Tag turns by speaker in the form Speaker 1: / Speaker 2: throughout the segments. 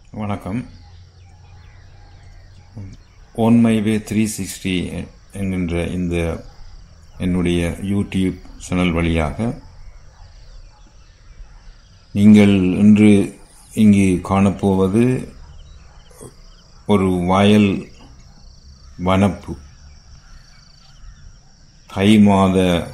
Speaker 1: வணக்கம் on my way three sixty என்கின்ற இந்த என்னுடைய யூடியூப் சேனல் வழியாக நீங்கள் இன்று இங்கு காணப்போவது ஒரு வயல் வனப்பு தை மாத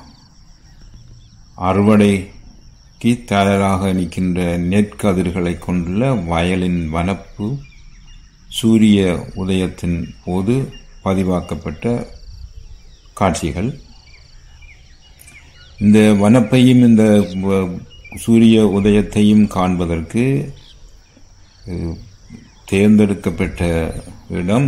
Speaker 1: அறுவடைக்கு தயாராக நிற்கின்ற நெற்கதிர்களை கொண்டுள்ள வயலின் வனப்பு சூரிய உதயத்தின் போது பதிவாக்கப்பட்ட காட்சிகள் இந்த வனப்பையும் இந்த வ- சூரிய உதயத்தையும் காண்பதற்கு அஹ், தேர்ந்தெடுக்கப்பட்ட இடம்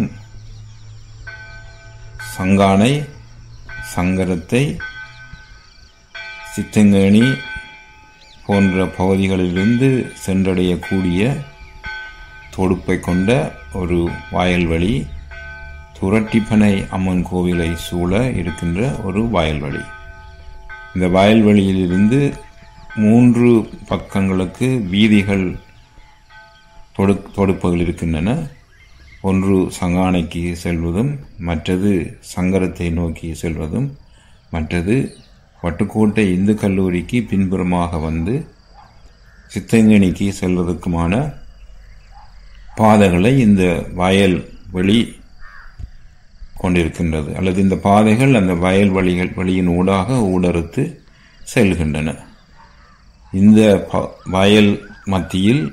Speaker 1: சங்கானை சங்கரத்தை சித்தங்கேணி போன்ற பகுதிகளிலிருந்து சென்றடையக்கூடிய தொடுப்பை கொண்ட ஒரு வயல்வெளி துரட்டிப்பனை அம்மன் கோவிலை சூழ இருக்கின்ற ஒரு வயல்வெளி இந்த வயல்வெளியிலிருந்து மூன்று பக்கங்களுக்கு வீதிகள் தொடு தொடுப்புகள் இருக்கின்றன ஒன்று சங்கானைக்கு செல்வதும் மற்றது சங்கரத்தை நோக்கி செல்வதும் மற்றது வட்டுக்கோட்டை இந்து கல்லூரிக்கு பின்புறமாக வந்து சித்தங்கனிக்கு செல்வதற்குமான பாதைகளை இந்த வயல் வெளி கொண்டிருக்கின்றது அல்லது இந்த பாதைகள் அந்த வயல் வழிகள் வழியின் ஊடாக ஊடறுத்து செல்கின்றன இந்த ப- வயல் மத்தியில்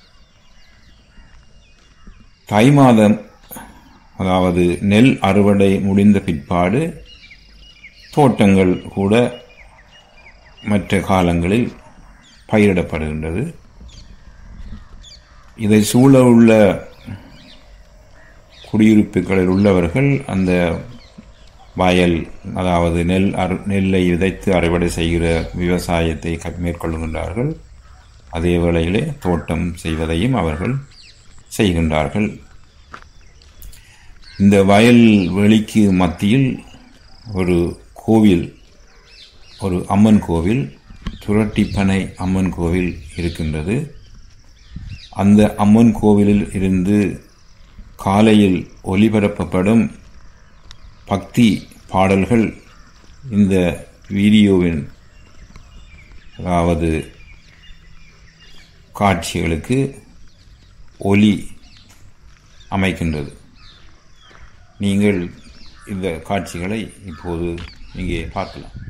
Speaker 1: தை மாதம் அதாவது நெல் அறுவடை முடிந்த பிற்பாடு தோட்டங்கள் கூட மற்ற காலங்களில் பயிரிடப்படுகின்றது இதை சூழ உள்ள குடியிருப்புகளில் உள்ளவர்கள் அந்த வயல் அதாவது நெல் அறு நெல்லை விதைத்து அறுவடை செய்கிற விவசாயத்தை க- மேற்கொள்கின்றார்கள் அதே வேளையிலே தோட்டம் செய்வதையும் அவர்கள் செய்கின்றார்கள் இந்த வயல் வெளிக்கு மத்தியில் ஒரு கோவில் ஒரு அம்மன் கோவில் துரட்டிப்பனை அம்மன் கோவில் இருக்கின்றது அந்த அம்மன் கோவிலில் இருந்து காலையில் ஒலிபரப்பப்படும் பக்தி பாடல்கள் இந்த வீடியோவின் அதாவது காட்சிகளுக்கு ஒலி அமைக்கின்றது நீங்கள் இந்த காட்சிகளை இப்போது இங்கே பார்க்கலாம்